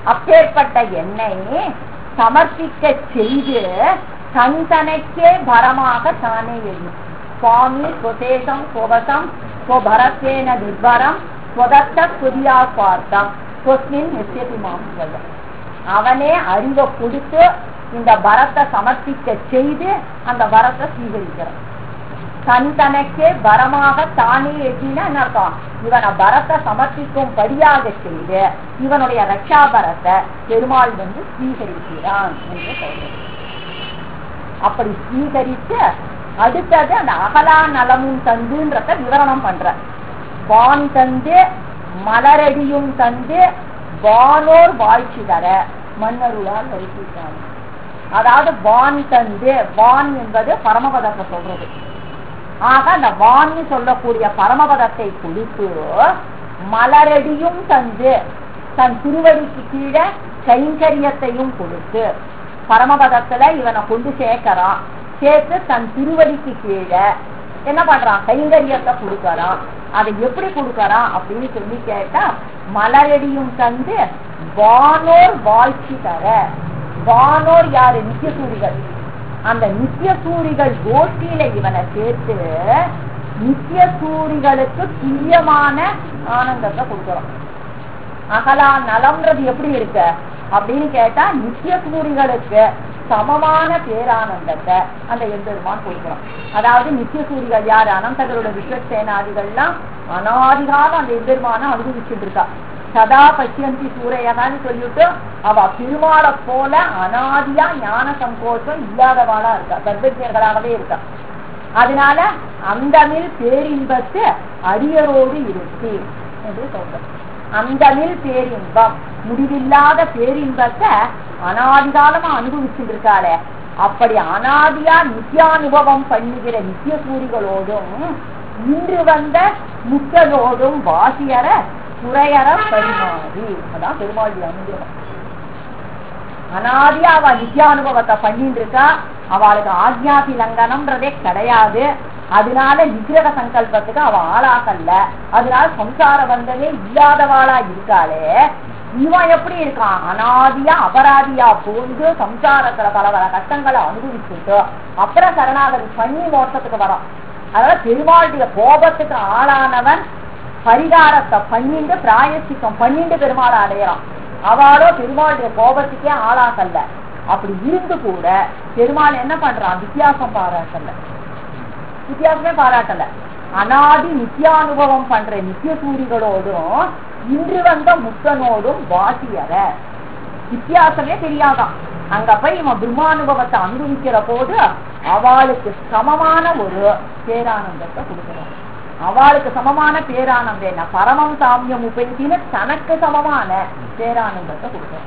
அப்பேற்பட்ட என்னை சமர்ப்பிக்க செய்து தன்தனக்கே பரமாக தானே எழும் சுவாமி சுதேசம் சுவசம் ஸ்வபரத்தேன நிர்பரம் ஸ்வதத்த புதியா பார்த்தம் சொஸ்மின் நிச்சயதி மாம் அவனே அறிவை கொடுத்து இந்த வரத்தை சமர்ப்பிக்க செய்து அந்த வரத்தை ஸ்வீகரிக்கிறான் தன் தனக்கே வரமாக தானே எட்டினா என்ன அர்த்தம் இவனை பரத்தை சமர்ப்பிக்கும் படியாக செய்து இவனுடைய ரட்சாபரத்தை பெருமாள் வந்து ஸ்வீகரிக்கிறான் என்று சொல்றது அப்படி ஸ்வீகரித்து அடுத்தது அந்த அகலா நலமும் தந்துன்றத விவரணம் பண்ற வான் தந்து மலரடியும் தந்து வானோர் வாழ்ச்சி தர மன்னருளால் வருத்திட்டான் அதாவது வான் தந்து வான் என்பது பரமபதத்தை சொல்றது ஆக அந்த வான்னு சொல்லக்கூடிய பரமபதத்தை கொடுத்து மலரடியும் தந்து தன் திருவடிக்கு கீழே கைங்கரியத்தையும் கொடுத்து பரமபதத்துல இவனை கொண்டு சேர்க்கறான் சேர்த்து தன் திருவடிக்கு கீழே என்ன பண்றான் கைங்கரியத்தை கொடுக்கறான் அதை எப்படி கொடுக்கறான் அப்படின்னு சொல்லி கேட்டா மலரடியும் தந்து வானோர் வாழ்ச்சி தர வானோர் யாரு நித்தியசூரிகள் அந்த நித்தியசூரிகள் கோஷ்டியில இவனை சேர்த்து நித்தியசூரிகளுக்கு பிரியமான ஆனந்தத்தை கொடுக்கறோம் அகலா நலம்ன்றது எப்படி இருக்கு அப்படின்னு கேட்டா நித்தியசூரிகளுக்கு சமமான பேரானந்தத்தை அந்த எம்பெருமான் கொடுக்கிறோம் அதாவது நித்தியசூரிகள் யாரு அனந்தகளோட விஸ்வசேனாதிகள்லாம் அனாதிகாலம் அந்த எம்பெருமான அனுபவிச்சுட்டு இருக்கா சதா பசியந்தி சூரையகான்னு சொல்லிட்டு அவ திருமாலை போல அனாதியா ஞான சங்கோச்சம் இல்லாதவாளா இருக்கா சர்வஜர்களாகவே இருக்கா அதனால அந்தமில் பேரின்பத்து அரியரோடு இருத்தி என்று சொல்றோம் அந்தமில் பேரின்பம் முடிவில்லாத பேரின்பத்தை அனாதிகாலமா அனுபவிச்சுட்டு இருக்காளே அப்படி அனாதியா நித்தியானுபவம் பண்ணுகிற நித்திய சூரிகளோடும் இன்று வந்த முத்தலோடும் வாசியற குறையற பரிமாறி அதான் பெருமாள் அனுகிரகம் அனாதியா அவ நித்தியானுபவத்தை பண்ணிட்டு இருக்கா அவளுக்கு ஆக்ஞாதி லங்கனம்ன்றதே கிடையாது அதனால நிகிரக சங்கல்பத்துக்கு அவ ஆளாகல்ல அதனால சம்சார பந்தமே இல்லாதவாளா இருக்காளே இவன் எப்படி இருக்கான் அனாதியா அபராதியா போந்து சம்சாரத்துல பல பல கஷ்டங்களை அனுபவிச்சுட்டு அப்புறம் சரணாகதி பண்ணி மோட்சத்துக்கு வரான் அதனால பெருமாளுடைய கோபத்துக்கு ஆளானவன் பரிகாரத்தை பண்ணிட்டு பிராயசிக்கம் பண்ணிட்டு பெருமாளை அடையறான் அவளோ பெருமாளுடைய கோபத்துக்கே ஆளாகல்ல அப்படி இருந்து கூட பெருமாள் என்ன பண்றான் வித்தியாசம் பாராட்டல வித்தியாசமே பாராட்டல அனாதி நித்தியானுபவம் பண்ற நித்திய சூரிகளோடும் இன்று வந்த முக்தனோடும் வாசியற வித்தியாசமே தெரியாதான் அங்க போய் இவன் பிரம்மானுபவத்தை அனுபவிக்கிற போது அவளுக்கு சமமான ஒரு பேரானந்தத்தை கொடுக்கிறோம் அவளுக்கு சமமான பேரானந்தம் என்ன பரமம் சாமியம் உபயத்தின்னு தனக்கு சமமான பேரானந்தத்தை கொடுக்கிறோம்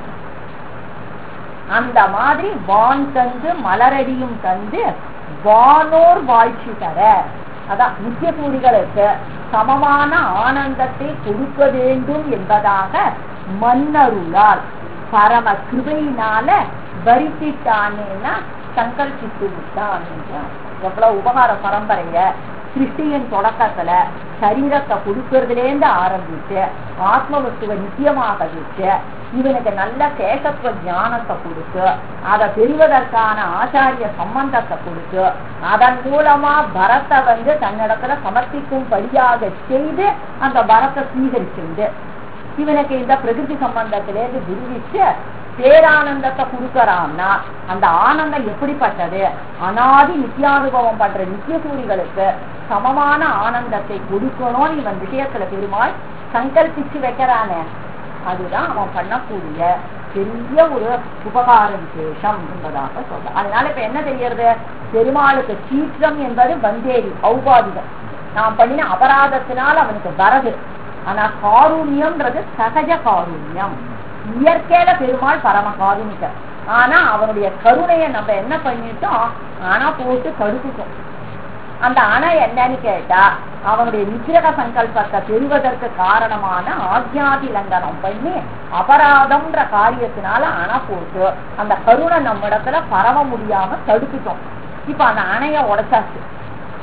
அந்த மாதிரி வான் தந்து மலரடியும் தந்து வானோர் வாழ்ச்சி தர அதான் நித்திய சூரிகளுக்கு சமமான ஆனந்தத்தை கொடுக்க வேண்டும் என்பதாக மன்னருளால் பரம கிருபையினால வரித்திட்டானேன்னா சங்கல்பித்து விட்டான் எவ்வளவு உபகார பரம்பரைய சிருஷ்டியின் தொடக்கத்துல சரீரத்தை கொடுக்கறதுலேருந்து ஆரம்பிச்சு ஆத்ம வஸ்துவை நித்தியமாக வச்சு இவனுக்கு நல்ல சேஷத்துவ ஞானத்தை கொடுத்து அதை பெறுவதற்கான ஆச்சாரிய சம்பந்தத்தை கொடுத்து அதன் மூலமா பரத்தை வந்து தன்னிடத்துல சமர்ப்பிக்கும் படியாக செய்து அந்த பரத்தை ஸ்வீகரிச்சுண்டு இவனுக்கு இந்த பிரகிருதி சம்பந்தத்திலேருந்து விடுவிச்சு பேரானந்தத்தை கொடுக்கறான்னா அந்த ஆனந்தம் எப்படிப்பட்டது அனாதி நித்தியானுபவம் பண்ற நித்திய சூரிகளுக்கு சமமான ஆனந்தத்தை கொடுக்கணும்னு இவன் விஷயத்துல பெருமாள் சங்கல்பிச்சு வைக்கிறானே அதுதான் அவன் பண்ணக்கூடிய பெரிய ஒரு உபகார விசேஷம் என்பதாக சொல்ற அதனால இப்ப என்ன தெரியறது பெருமாளுக்கு சீற்றம் என்பது வந்தேரி ஔபாதிகம் நான் பண்ணின அபராதத்தினால் அவனுக்கு வரது ஆனா காருண்யம்ன்றது சகஜ காருண்யம் இயற்கையில பெருமாள் பரம காருணிக்கர் ஆனா அவனுடைய கருணையை நம்ம என்ன பண்ணிட்டோம் ஆனா போட்டு தடுத்துட்டோம் அந்த அணை என்னன்னு கேட்டா அவனுடைய நிகிரக சங்கல்பத்தை பெறுவதற்கு காரணமான ஆக்ஞாதி லங்கனம் பண்ணி அபராதம்ன்ற காரியத்தினால அணை போட்டு அந்த கருணை நம்ம இடத்துல பரவ முடியாம தடுத்துட்டோம் இப்ப அந்த அணைய உடைச்சாச்சு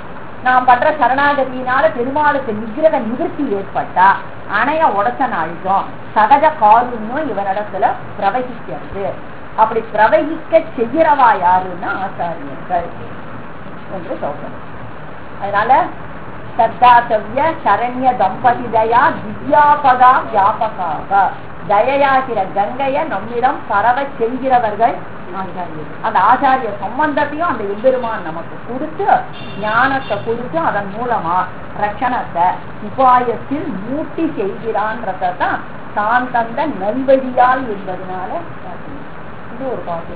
நாம் பண்ற சரணாகதியினால பெருமாளுக்கு நிகிரக நிவர்த்தி ஏற்பட்டா அணைய உடச்ச நாழ்க்கும் சகஜ காருண்யம் இவனிடத்துல பிரவகிக்கிறது அப்படி பிரவகிக்க செய்கிறவா யாருன்னா ஆச்சாரியர்கள் என்று சொல்றோம் அதனால சத்தாத்தவ்ய சரண்ய தம்பதி தயா திவ்யாபகா வியாபகாக தயையாகிற கங்கைய நம்மிடம் பரவ செய்கிறவர்கள் ஆச்சாரியர்கள் அந்த ஆச்சாரிய சம்பந்தத்தையும் அந்த எம்பெருமான் நமக்கு கொடுத்து ஞானத்தை கொடுத்து அதன் மூலமா ரட்சணத்தை உபாயத்தில் மூட்டி செய்கிறான்றதான் தான் தந்த நல்வழியால் என்பதனால இது ஒரு பாட்டு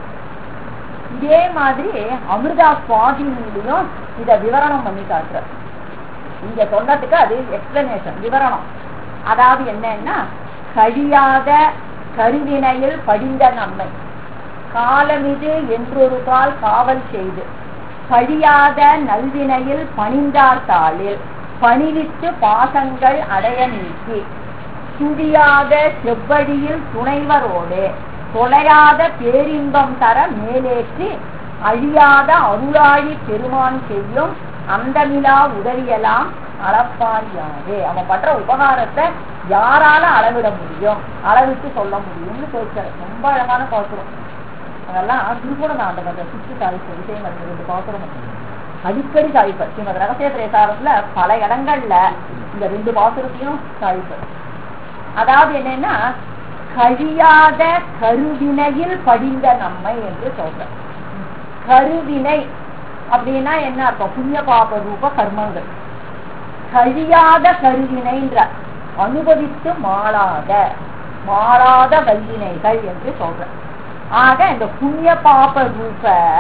இதே மாதிரி அமிர்தா சுவாதினிலையும் இத விவரணம் பண்ணி காட்டுற இங்க சொன்னதுக்கு அது எக்ஸ்பிளனேஷன் விவரணம் அதாவது என்னன்னா கழியாத கருவினையில் படிந்த நன்மை காலமிது என்றொரு கால் காவல் செய்து கழியாத நல்வினையில் பணிந்தார் தாளில் பணிவித்து பாசங்கள் அடைய நீக்கி சுழியாத செவ்வழியில் துணைவரோடு தொலையாத பேரின்பம் தர மேலேற்றி அழியாத அருளாழி பெருமான் செய்யும் அந்தமிலா உதவியெல்லாம் அளப்பாரியாரே அவன் பண்ற உபகாரத்தை யாரால அளவிட முடியும் அளவிட்டு சொல்ல முடியும்னு பேசுற ரொம்ப அழகான பாசுரம் அதெல்லாம் திருப்பூரம் ஆண்டவர் சுற்று சாதிப்பு விஷயங்கள் ரெண்டு பாசுரம் அடிக்கடி சாதிப்பர் ஸ்ரீமத் ரகசிய பிரேசாரத்துல பல இடங்கள்ல இந்த ரெண்டு பாசுரத்தையும் சாதிப்பர் அதாவது என்னன்னா கழியாத கருவினையில் படிந்த நம்மை என்று சொல்ற கருவினை அப்படின்னா என்ன அர்த்தம் புண்ணிய பாப ரூப கர்மங்கள் கழியாத கருவினைன்ற அனுபவித்து மாறாத மாறாத வல்வினைகள் என்று சொல்ற ஆக இந்த புண்ணிய பாப ரூப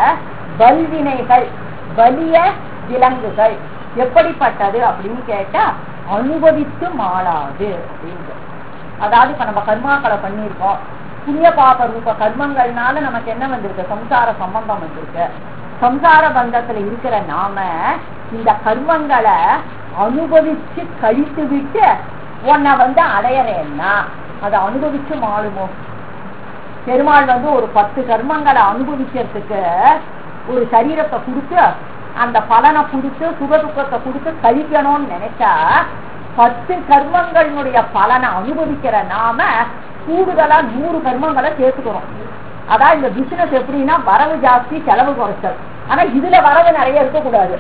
வல்வினைகள் வலிய விலங்குகள் எப்படிப்பட்டது அப்படின்னு கேட்டா அனுபவித்து மாறாது அப்படின்னு அதாவது இப்ப நம்ம கர்மாக்களை பண்ணியிருக்கோம் புண்ணிய பாப ரூப கர்மங்கள்னால நமக்கு என்ன வந்திருக்கு சம்சார சம்பந்தம் வந்திருக்கு சம்சார பந்தத்துல இருக்கிற நாம இந்த கர்மங்களை அனுபவிச்சு கழித்து விட்டு உன்னை வந்து அடையறேன்னா அதை அனுபவிச்சு மாறுமோ பெருமாள் வந்து ஒரு பத்து கர்மங்களை அனுபவிக்கிறதுக்கு ஒரு சரீரத்தை கொடுத்து அந்த பலனை கொடுத்து சுகதுக்கத்தை கொடுத்து கழிக்கணும்னு நினைச்சா பத்து கர்மங்களுடைய பலனை அனுபவிக்கிற நாம கூடுதலா நூறு கர்மங்களை சேர்த்துக்கிறோம் அதான் இந்த பிசினஸ் எப்படின்னா வரவு ஜாஸ்தி செலவு குறைச்சல் ஆனா இதுல வரவு நிறைய இருக்கக்கூடாது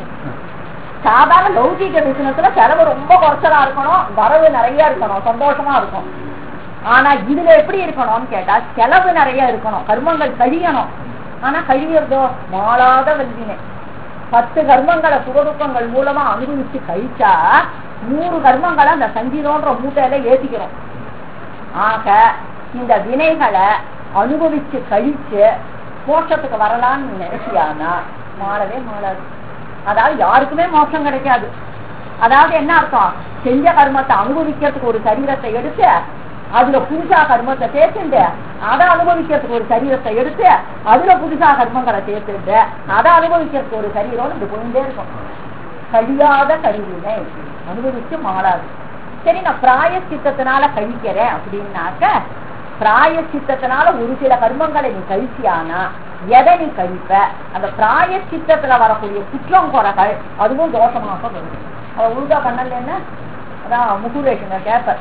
சாதாரண லௌகிக பிசினஸ்ல செலவு ரொம்ப குறைச்சலா இருக்கணும் வரவு நிறைய இருக்கணும் சந்தோஷமா இருக்கும் ஆனா இதுல எப்படி இருக்கணும்னு கேட்டா செலவு நிறைய இருக்கணும் கர்மங்கள் கழியணும் ஆனா கழியறதோ மாளாத வல்வினை பத்து கர்மங்களை சுகதுக்கங்கள் மூலமா அனுபவிச்சு கழிச்சா நூறு கர்மங்களை அந்த சங்கீதம்ன்ற மூட்டையில ஏத்திக்கிறோம் ஆக இந்த வினைகளை அனுபவிச்சு கழிச்சு மோட்சத்துக்கு வரலான்னு நினைச்சியானா மாறவே மாறாது அதாவது யாருக்குமே மோட்சம் கிடைக்காது அதாவது என்ன அர்த்தம் செஞ்ச கர்மத்தை அனுபவிக்கிறதுக்கு ஒரு சரீரத்தை எடுத்து அதுல புதுசா கர்மத்தை சேர்த்துண்டு அதை அனுபவிக்கிறதுக்கு ஒரு சரீரத்தை எடுத்து அதுல புதுசா கர்மங்களை சேர்த்துண்டு அதை அனுபவிக்கிறதுக்கு ஒரு சரீரம் இது போயிட்டே இருக்கும் கழியாத கருவினை அனுபவிச்சு மாறாது சரி நான் பிராயச்சித்தத்தினால கழிக்கிறேன் அப்படின்னாக்க பிராயச்சித்தத்தினால ஒரு சில கர்மங்களை நீ கழிச்சியானா எதை நீ கழிப்ப அந்த பிராயச்சித்தத்துல வரக்கூடிய குற்றம் குறைகள் அதுவும் தோஷமாக வருது அவ உருதா பண்ணலன்னு அதான் முகுரேஷங்க கேப்ப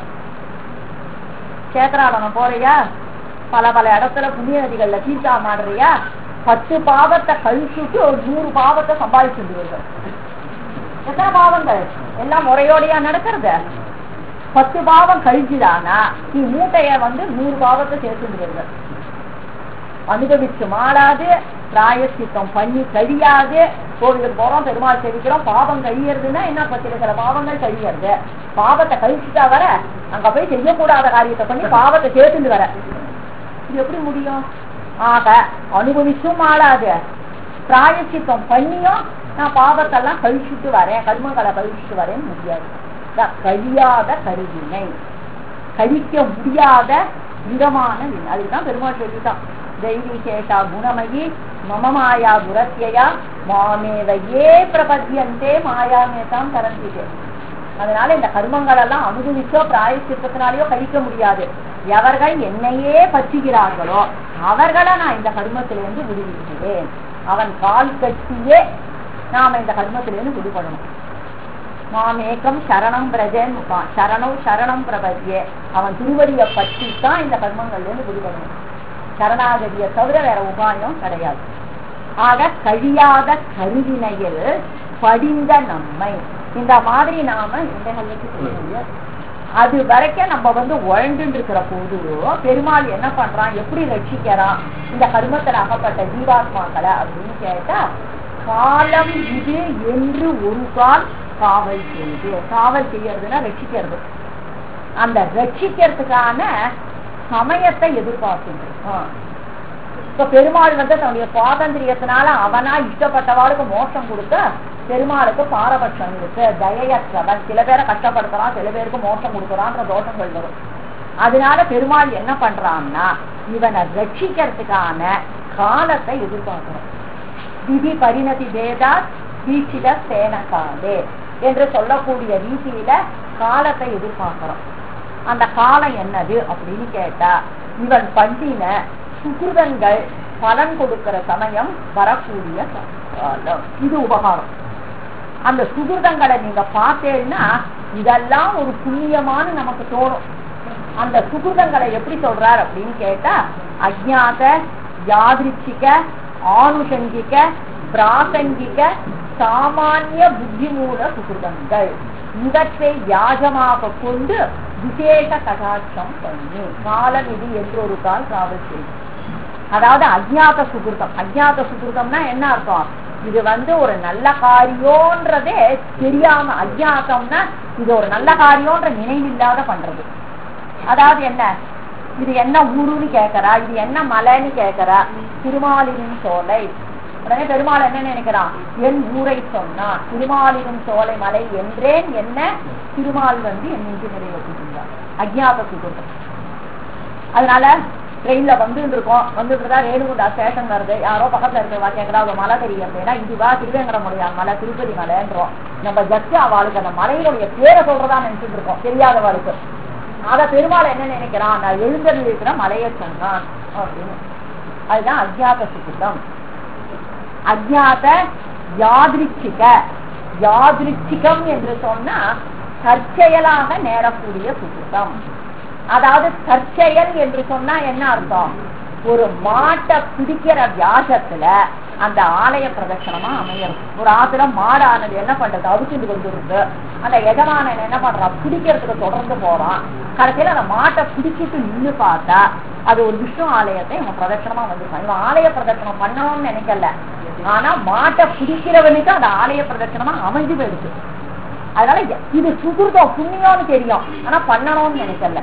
கேத்திராடனம் போறியா பல பல இடத்துல புண்ணிய நதிகள்ல தீர்த்தா மாடுறியா பத்து பாவத்தை கழிச்சுட்டு ஒரு நூறு பாவத்தை சம்பாதிச்சுடுவீர்கள் எத்தனை பாவங்கள் எல்லாம் முறையோடையா நடக்கிறது பத்து பாவம் கழிச்சுதானா நீ மூட்டைய வந்து நூறு பாவத்தை சேர்த்துடுவீர்கள் அனுபவிச்சு மாறாது பிராயச்சித்தம் பண்ணி கழியாது கோவிலுக்கு போறோம் பெருமாள் செவிக்கிறோம் பாவம் கழியறதுன்னா என்ன பத்திர சில பாவங்கள் கழியறது பாவத்தை கழிச்சுட்டா வர அங்க போய் செய்யக்கூடாத காரியத்தை பண்ணி பாவத்தை சேர்த்துட்டு வர இது எப்படி முடியும் ஆக அனுபவிச்சும் மாறாது பிராயச்சித்தம் பண்ணியும் நான் பாவத்தெல்லாம் கழிச்சுட்டு வரேன் கர்மங்களை கழிச்சுட்டு வரேன்னு முடியாது கழியாத கருவினை கழிக்க முடியாத விதமான வினை அதுதான் பெருமாள் சொல்லிட்டான் தெய்வீ சேஷா குணமயி மம மாயா துரத்தியா மாமேவையே பிரபத்தியந்தே மாயாமேதான் கரந்திதே அதனால இந்த கர்மங்கள் எல்லாம் அனுபவிச்சோ பிராயச்சித்தத்தினாலேயோ கழிக்க முடியாது எவர்கள் என்னையே பற்றுகிறார்களோ அவர்களை நான் இந்த கர்மத்திலிருந்து விடுவிக்கிறேன் அவன் கால் கட்டியே நாம இந்த கர்மத்திலிருந்து விடுபடணும் மாமேகம் சரணம் பிரஜன் முகான் சரணம் சரணம் பிரபதியே அவன் திருவடியை பற்றி தான் இந்த கர்மங்கள்ல இருந்து விடுபடணும் சரணாகதியை தவிர வேற உபாயம் கிடையாது ஆக கழியாத கருவினையில் படிந்த நம்மை இந்த மாதிரி நாம இந்த நல்லது சொல்லுங்க அது வரைக்கும் நம்ம வந்து உழண்டு இருக்கிற போது பெருமாள் என்ன பண்றான் எப்படி ரட்சிக்கிறான் இந்த கருமத்தில் அகப்பட்ட ஜீவாத்மாக்களை அப்படின்னு கேட்டா காலம் இது என்று ஒரு கால் காவல் செய்து காவல் செய்யறதுன்னா ரட்சிக்கிறது அந்த ரட்சிக்கிறதுக்கான சமயத்தை எதிர்பார்க்கின்றோம் இப்ப பெருமாள் வந்து தன்னுடைய சுவாதந்திரியத்தினால அவனா இஷ்டப்பட்டவாளுக்கு மோசம் கொடுக்க பெருமாளுக்கு பாரபட்சம் இருக்கு தயையற்றவன் சில பேரை கஷ்டப்படுத்துறான் சில பேருக்கு மோசம் கொடுக்குறான்ற தோஷங்கள் வரும் அதனால பெருமாள் என்ன பண்றான்னா இவனை ரட்சிக்கிறதுக்கான காலத்தை எதிர்பார்க்கிறோம் விதி பரிணதி வேதா தீட்சித சேனகாலே என்று சொல்லக்கூடிய ரீதியில காலத்தை எதிர்பார்க்கிறோம் அந்த காலம் என்னது அப்படின்னு கேட்டா இவன் பண்ணின சுகிருதங்கள் பலன் கொடுக்கிற சமயம் வரக்கூடிய காலம் இது உபகாரம் அந்த சுகிருதங்களை நீங்க பார்த்தேன்னா இதெல்லாம் ஒரு புண்ணியமானு நமக்கு தோணும் அந்த சுகிருதங்களை எப்படி சொல்றார் அப்படின்னு கேட்டா அஜாத யாதிருச்சிக ஆனுஷங்கிக பிராசங்கிக சாமானிய புத்திமூல சுகிருதங்கள் இவற்றை வியாஜமாக கொண்டு விசேஷ கடாட்சம் பண்ணி காலம் இது என்றொரு கால் காவல் செய்யும் அதாவது அஜ்ஞாத சுகிருதம் அஜ்ஞாத சுகிருதம்னா என்ன அர்த்தம் இது வந்து ஒரு நல்ல காரியம்ன்றதே தெரியாம அஜ்ஞாத்தம்னா இது ஒரு நல்ல காரியம்ன்ற நினைவில்லாத பண்றது அதாவது என்ன இது என்ன ஊருன்னு கேக்குறா இது என்ன மலைன்னு கேக்குறா திருமாலின் சோலை உடனே பெருமாள் என்ன நினைக்கிறான் என் ஊரை சொன்னா திருமாலின் சோலை மலை என்றேன் என்ன திருமால் வந்து என் நெஞ்சு நிறைவேற்றிருந்தார் அஜ்ஞாத சுகிருதம் அதனால ட்ரெயின்ல வந்துட்டு இருக்கோம் வந்துட்டு இருக்கா ரேணுகுண்டா ஸ்டேஷன் வருது யாரோ பக்கத்துல இருக்கிறவா கேட்கறா ஒரு மலை தெரியும் அப்படின்னா இதுவா திருவேங்கடமுடியான் மலை திருப்பதி மலைன்றோம் நம்ம ஜஸ்ட் அவளுக்கு அந்த மலையினுடைய பேரை சொல்றதா நினைச்சிட்டு இருக்கோம் தெரியாதவளுக்கு அத பெருமாள் என்ன நினைக்கிறான் நான் எழுந்தருள் இருக்கிற மலையை சொன்னான் அப்படின்னு அதுதான் அஜ்ஞாத சுகிருதம் அஜ்ஞாத யாதிருச்சிக யாதிருச்சிகம் என்று சொன்னா தற்செயலாக நேரக்கூடிய சுகிருதம் அதாவது தற்செயல் என்று சொன்னா என்ன அர்த்தம் ஒரு மாட்டை பிடிக்கிற வியாசத்துல அந்த ஆலய பிரதட்சணமா அமையும் ஒரு ஆத்துல மாடானது என்ன பண்றது அவுச்சுட்டு கொண்டு இருக்கு அந்த எஜமானன் என்ன பண்றான் பிடிக்கிறதுக்கு தொடர்ந்து போறான் கடைசியில அந்த மாட்டை பிடிச்சிட்டு நின்னு பார்த்தா அது ஒரு விஷ்ணு ஆலயத்தை இவன் பிரதட்சணமா வந்திருக்கான் இவன் ஆலய பிரதட்சணம் பண்ணணும்னு நினைக்கல ஆனா மாட்டை பிடிக்கிறவனுக்கு அந்த ஆலய பிரதட்சணமா அமைஞ்சு போயிடுச்சு அதனால இது சுகிருதம் புண்ணியம்னு தெரியும் ஆனா பண்ணணும்னு நினைக்கல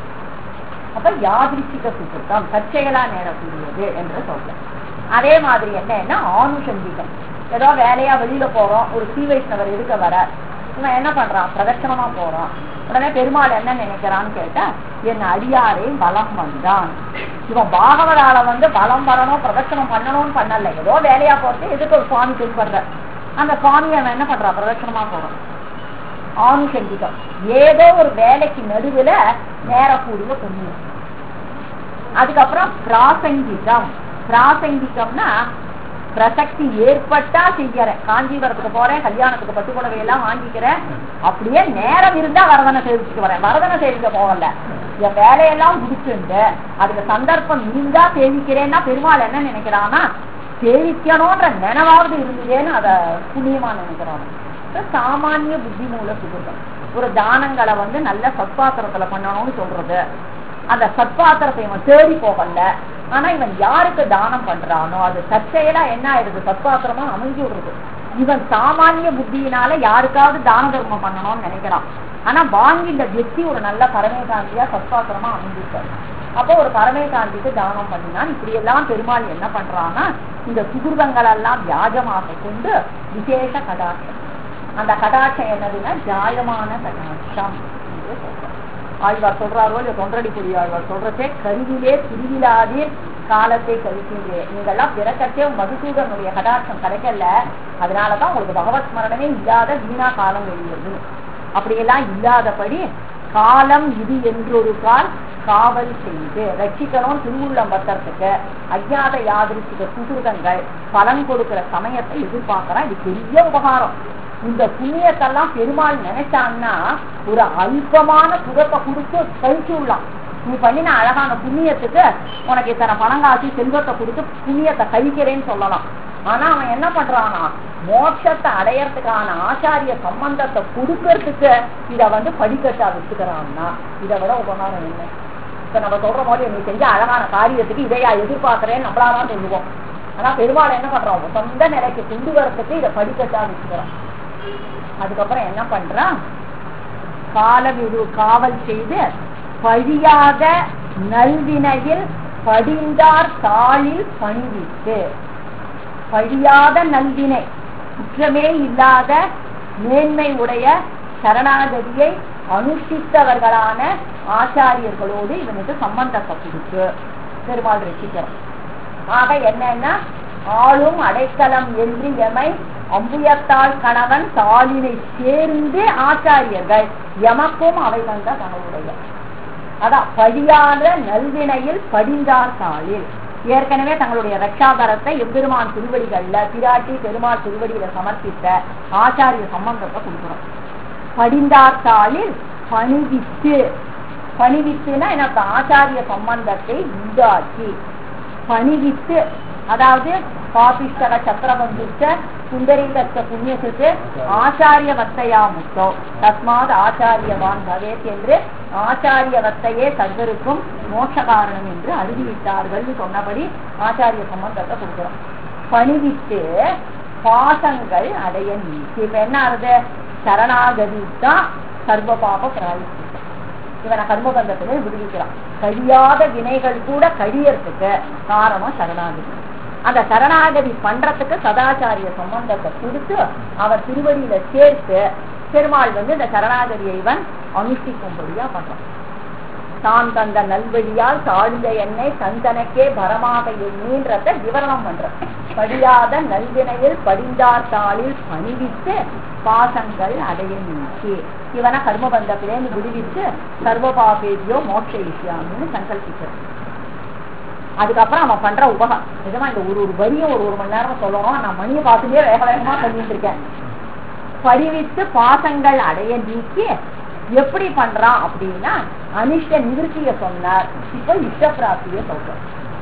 அப்ப யாதிருச்சிக சுகிருத்தம் தற்செயலா நேரக்கூடியது என்று சொல்றேன் அதே மாதிரி என்ன ஆணுஷங்கிகம் ஏதோ வேலையா வெளியில போறோம் ஒரு ஸ்ரீ வைஷ்ணவர் இருக்க வர இவன் என்ன பண்றான் பிரதட்சணமா போறான் உடனே பெருமாள் என்ன நினைக்கிறான்னு கேட்டா என் அடியாரே பலம் வந்தான் இவன் பாகவதால வந்து பலம் வரணும் பிரதட்சணம் பண்ணணும்னு பண்ணல ஏதோ வேலையா போறது எதுக்கு ஒரு சுவாமி தென்படுற அந்த சுவாமி அவன் என்ன பண்றான் பிரதட்சணமா போறான் ஆணுஷங்கிகம் ஏதோ ஒரு வேலைக்கு நடுவுல நேரக்கூடிய புண்ணியம் அதுக்கப்புறம் பிராசங்கிகம் பிராசங்கிகம்னா பிரசக்தி ஏற்பட்டா செய்யறேன் காஞ்சிபுரத்துக்கு போறேன் கல்யாணத்துக்கு பட்டு புடவை எல்லாம் வாங்கிக்கிறேன் அப்படியே நேரம் இருந்தா வரதனை சேவிச்சுட்டு வரேன் வரதனை சேவிக்க போகல என் வேலையெல்லாம் முடிச்சுண்டு அதுக்கு சந்தர்ப்பம் இருந்தா சேவிக்கிறேன்னா பெருமாள் என்ன நினைக்கிறான்னா சேவிக்கணும்ன்ற நினைவாவது இருந்ததேன்னு அத புண்ணியமா நினைக்கிறான் சாமானிய புத்தி மூல சுகிருதம் ஒரு தானங்களை வந்து நல்ல சத்பாத்திரத்துல பண்ணணும்னு சொல்றது அந்த சத்பாத்திரத்தை இவன் தேடி போகல ஆனா இவன் யாருக்கு தானம் பண்றானோ அது தற்செயலா என்ன ஆயிடுது சத்பாத்திரமா அமைஞ்சு விடுறது இவன் சாமானிய புத்தியினால யாருக்காவது தான தர்மம் பண்ணணும்னு நினைக்கிறான் ஆனா வாங்கிட்ட வெற்றி ஒரு நல்ல பரமேகாந்தியா சத்பாத்திரமா அமைஞ்சிருக்காரு அப்போ ஒரு பரமேகாந்திக்கு தானம் பண்ணினான் இப்படி எல்லாம் பெருமாள் என்ன பண்றான்னா இந்த சுகிருதங்கள் எல்லாம் வியாஜமாக கொண்டு விசேஷ கடாட்சம் அந்த கடாட்சம் என்னதுன்னா ஜாயமான கடாட்சம் என்று சொல்றார் ஆழ்வார் சொல்றாரோ இல்ல தொண்டடி புரி ஆழ்வார் சொல்றதே கருவிலே திருவிழாதே காலத்தை கழிக்கின்றே நீங்கெல்லாம் பிறக்கத்தே மதுசூதனுடைய கடாட்சம் கிடைக்கல அதனாலதான் உங்களுக்கு பகவத் ஸ்மரணமே இல்லாத வீணா காலம் வெளியது அப்படியெல்லாம் இல்லாதபடி காலம் இது என்றொரு கால் காவல் செய்து ரட்சிக்கணும் திருவுள்ளம் பத்திரத்துக்கு அஜாத யாதிருச்சிக சுகிருதங்கள் பலன் கொடுக்கிற சமயத்தை எதிர்பார்க்கறான் இது பெரிய உபகாரம் இந்த புண்ணியத்தெல்லாம் பெருமாள் நினைச்சான்னா ஒரு அல்பமான சுகத்தை கொடுத்து கழிச்சு விடலாம் நீ பண்ணின அழகான புண்ணியத்துக்கு உனக்கு இத்தனை பணம் காசு செல்வத்தை கொடுத்து புண்ணியத்தை கழிக்கிறேன்னு சொல்லலாம் ஆனா அவன் என்ன பண்றானா மோட்சத்தை அடையறதுக்கான ஆச்சாரிய சம்பந்தத்தை கொடுக்கறதுக்கு இத வந்து படிக்கட்டா வச்சுக்கிறான்னா இதை விட உபகாரம் என்ன இப்ப நம்ம சொல்ற மாதிரி நீ செஞ்ச அழகான காரியத்துக்கு இதையா எதிர்பார்க்கறேன்னு நம்மளாதான் சொல்லுவோம் ஆனா பெருமாள் என்ன பண்றோம் சொந்த நிலைக்கு கொண்டு வரத்துக்கு இதை படிக்கட்டா வச்சுக்கிறான் அதுக்கப்புறம் என்ன பண்றான் காலவிடு காவல் செய்து பழியாத நல்வினையில் படிந்தார் தாளில் பணிவித்து பழியாத நல்வினை குற்றமே இல்லாத மேன்மை உடைய சரணாகதியை அனுஷ்டித்தவர்களான ஆச்சாரியர்களோடு இவனுக்கு சம்பந்தத்தை கொடுத்து பெருமாள் ரசிக்கிறோம் ஆக என்னன்னா ஆளும் அடைக்கலம் என்று எமை அம்புயத்தாள் கணவன் தாளினை சேர்ந்து ஆச்சாரியர்கள் எமக்கும் அவை வந்த கனவுடைய அதான் படியாத நல்வினையில் படிந்தார் தாளில் ஏற்கனவே தங்களுடைய ரட்சாதரத்தை எம்பெருமான் திருவடிகள்ல பிராட்டி பெருமாள் திருவடியில சமர்ப்பித்த ஆச்சாரிய சம்பந்தத்தை கொடுக்கிறோம் படிந்தார் தாளில் பணிவித்து பணிவித்துனா எனக்கு ஆச்சாரிய சம்பந்தத்தை உண்டாக்கி பணிவித்து அதாவது பாபிஷ்டக சக்கரபந்துச்ச சுந்தரிகத்த புண்ணியசுக்கு ஆச்சாரியவத்தையா முத்தோ தஸ்மாத் ஆச்சாரியவான் பவேத் என்று ஆச்சாரியவத்தையே சர்வருக்கும் மோட்ச காரணம் என்று அறிவித்தார்கள் சொன்னபடி ஆச்சாரிய சம்பந்தத்தை கொடுக்கிறோம் பணிவித்து பாசங்கள் அடைய நீக்கி இப்ப என்ன ஆகுது சரணாகதி தான் சர்வ பாப பிராயசித்தம் இவனை கர்மபந்தத்திலே விடுவிக்கிறான் கழியாத வினைகள் கூட கழியறதுக்கு காரணம் சரணாகதி அந்த சரணாகதி பண்றதுக்கு சதாச்சாரிய சம்பந்தத்தை கொடுத்து அவர் திருவடியில சேர்த்து பெருமாள் வந்து இந்த சரணாகதியை இவன் அனுஷ்டிக்கும்படியா பண்றான் தான் தந்த நல்வழியால் தாழ்ந்த எண்ணெய் தந்தனக்கே பரமாக எண்ணீன்றத விவரணம் பண்ற படியாத நல்வினையில் படிந்தார் தாளில் பணிவித்து பாசங்கள் அடைய நீக்கி இவனை கர்மபந்தத்திலேருந்து விடுவித்து சர்வபாபேதியோ மோட்ச விஷயான்னு சங்கல்பிக்கிறது அதுக்கப்புறம் அவன் பண்ற உபகம் நிஜமா இந்த ஒரு ஒரு வரியும் ஒரு ஒரு மணி நேரம் சொல்லணும் நான் மணியை பார்த்துட்டே வேக வேகமா பண்ணிட்டு இருக்கேன் படிவித்து பாசங்கள் அடைய நீக்கி எப்படி பண்றான் அப்படின்னா அனிஷ்ட நிவர்த்திய சொன்னார் இப்ப இஷ்டப்பிராப்திய சொல்றோம்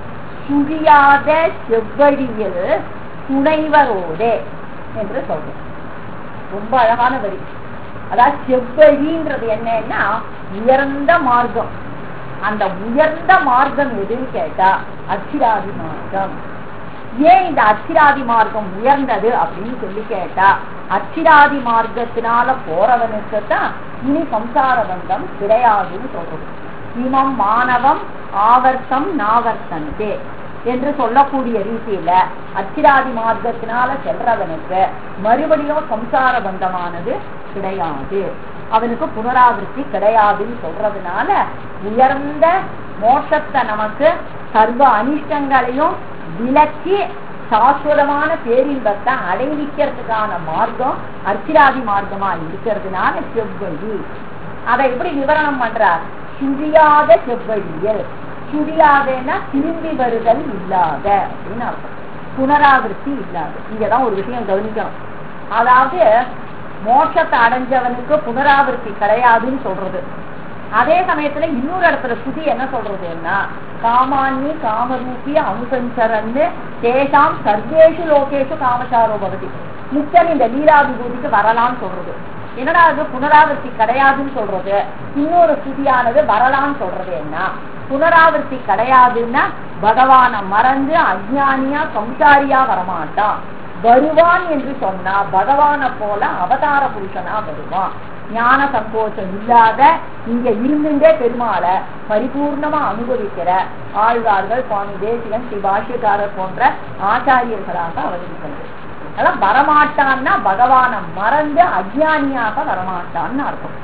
சுழியாத செவ்வழியில் துணைவரோடே என்று சொல்றோம் ரொம்ப அழகான வரி அதாவது செவ்வழின்றது என்னன்னா உயர்ந்த மார்க்கம் அந்த உயர்ந்த மார்க்கம் எதுன்னு கேட்டா அச்சிராதி மார்க்கம் ஏன் இந்த அச்சிராதி மார்க்கம் உயர்ந்தது அப்படின்னு சொல்லி கேட்டா அச்சிராதி மார்க்கத்தினால போறவனுக்கு தான் இனி சம்சார பந்தம் கிடையாதுன்னு சொல்றது இமம் மானவம் ஆவர்த்தம் நாவர்த்தந்தே என்று சொல்லக்கூடிய ரீதியில அச்சிராதி மார்க்கத்தினால செல்றவனுக்கு மறுபடியும் சம்சார பந்தமானது கிடையாது அவனுக்கு புனராவிருத்தி கிடையாதுன்னு சொல்றதுனால உயர்ந்த மோட்சத்தை நமக்கு சர்வ அனிஷ்டங்களையும் விலக்கி சாஸ்வதமான பேரின்பத்தை அடைவிக்கிறதுக்கான மார்க்கம் அர்ச்சிராதி மார்க்கமா இருக்கிறதுனால செவ்வழி அதை எப்படி விவரணம் பண்றார் சுழியாத செவ்வழியல் சுழியாதன்னா திரும்பி வருதல் இல்லாத அப்படின்னு அர்த்தம் புனராவிருத்தி இல்லாத இங்கதான் ஒரு விஷயம் கவனிக்கணும் அதாவது மோட்சத்தை அடைஞ்சவனுக்கு புனராவிருத்தி கிடையாதுன்னு சொல்றது அதே சமயத்துல இன்னொரு இடத்துல சுதி என்ன சொல்றதுன்னா காமானி காமரூபி அனுசஞ்சரன்னு தேசாம் சர்வேஷு லோகேஷு காமசாரோ பகுதி முக்தன் இந்த லீலா விபூதிக்கு வரலாம்னு சொல்றது என்னடா அது புனராவர்த்தி கிடையாதுன்னு சொல்றது இன்னொரு சுதியானது வரலாம்னு சொல்றது என்ன புனராவர்த்தி கிடையாதுன்னா பகவான மறந்து அஜ்ஞானியா சம்சாரியா வரமாட்டான் வருவான் என்று சொன்னா பகவான போல அவதார புருஷனா வருவான் ஞான சங்கோச்சம் இல்லாத இங்க இருந்துட்டே பெருமாள பரிபூர்ணமா அனுபவிக்கிற ஆழ்வார்கள் சுவாமி தேசிகன் ஸ்ரீ பாஷ்யக்காரர் போன்ற ஆச்சாரியர்களாக அவதரிக்கிறது அதெல்லாம் வரமாட்டான்னா பகவான மறந்து அஜ்ஞானியாக வரமாட்டான்னு அர்த்தம்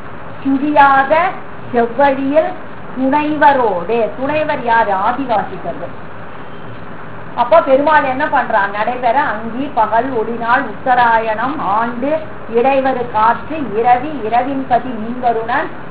சுழியாத செவ்வழியில் துணைவரோடு துணைவர் யாரு ஆதிவாசிகர்கள் அப்போ பெருமாள் என்ன பண்றான் நடைபெற அங்கி பகல் ஒளிநாள் உத்தராயணம் ஆண்டு இடைவரு காற்று இரவி இரவின் கதி மீன்வருணன்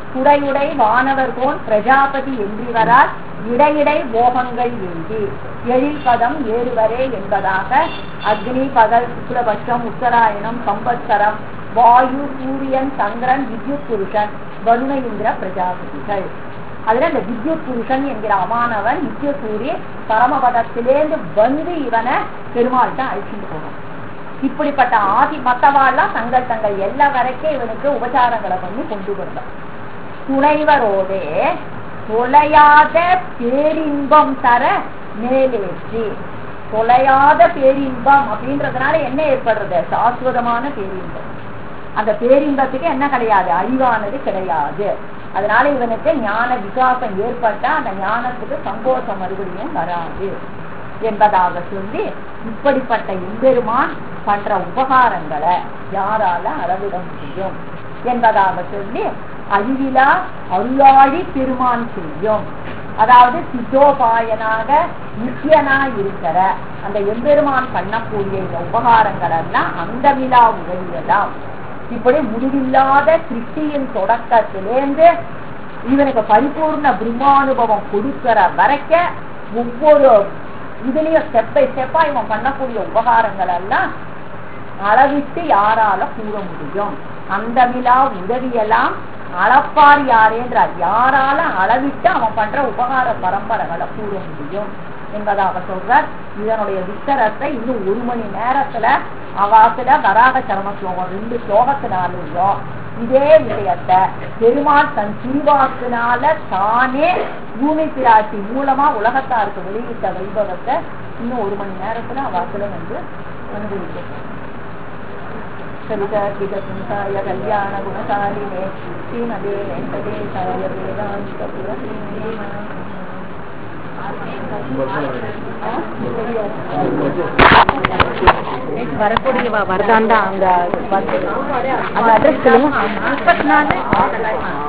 குடையுடை வானவர் போன் பிரஜாபதி என்றிவரால் இடையிடை போகங்கள் எழுதி எழில்பதம் ஏறுவரே என்பதாக அக்னி பகல் சுக்லபட்சம் உத்தராயணம் சம்பத்சரம் வாயு சூரியன் சந்திரன் வித்யுத் புருஷன் வருண இந்திர பிரஜாபதிகள் அதுல இந்த வித்யுத் புருஷன் என்கிற அமானவன் நித்திய சூரிய பரமபதத்திலேந்து வந்து இவனை பெருமாள்கிட்ட அழிச்சுட்டு போவான் இப்படிப்பட்ட ஆதி மத்தவாள்லாம் தங்கள் தங்கள் எல்லா வரைக்கும் இவனுக்கு உபச்சாரங்களை பண்ணி கொண்டு வந்தான் துணைவரோடே தொலையாத பேரின்பம் தர மேலேற்றி தொலையாத பேரின்பம் அப்படின்றதுனால என்ன ஏற்படுறது சாஸ்வதமான பேரின்பம் அந்த பேரின்பத்துக்கு என்ன கிடையாது அழிவானது கிடையாது அதனால இவனுக்கு ஞான விகாசம் ஏற்பட்டா அந்த ஞானத்துக்கு சந்தோஷம் மறுபடியும் வராது என்பதாக சொல்லி இப்படிப்பட்ட எம்பெருமான் பண்ற உபகாரங்களை யாரால அளவிட முடியும் என்பதாக சொல்லி அழிவிலா அருளாழி பெருமான் செய்யும் அதாவது சித்தோபாயனாக நித்தியனா இருக்கிற அந்த எம்பெருமான் பண்ணக்கூடிய இந்த உபகாரங்கள் எல்லாம் அந்த விழா உதவியலாம் இப்படி முடிவில்லாத சிருஷ்டியின் தொடக்கத்திலேந்து இவனுக்கு பரிபூர்ண பிரம்மானுபவம் கொடுக்கிற வரைக்க ஒவ்வொரு இதுலயும் ஸ்டெப் பை ஸ்டெப்பா இவன் பண்ணக்கூடிய உபகாரங்கள் எல்லாம் அளவிட்டு யாரால கூற முடியும் அந்த விழா உதவியெல்லாம் அளப்பார் யாரேன்றார் யாரால அளவிட்டு அவன் பண்ற உபகார பரம்பரைகளை கூற முடியும் என்பதாக சொல்றார் இதனுடைய விஸ்தரத்தை இன்னும் ஒரு மணி நேரத்துல அவாத்துல வராக சரம ஸ்லோகம் ரெண்டு ஸ்லோகத்தினாலேயும் இதே விஷயத்தை பெருமாள் தன் திருவாக்குனால தானே பூமி பிராட்டி மூலமா உலகத்தாருக்கு வெளியிட்ட வைபவத்தை இன்னும் ஒரு மணி நேரத்துல அவாத்துல வந்து அனுபவிக்கிறோம் சலிதார்பிகசுந்தாய கல்யாண குணசாலினே ஸ்ரீமதே வெங்கடேசாய வேதாந்த வரக்கூடிய வரதான் அந்த அந்த அட்ரஸ் சொல்லுங்க முப்பத்தி நாலு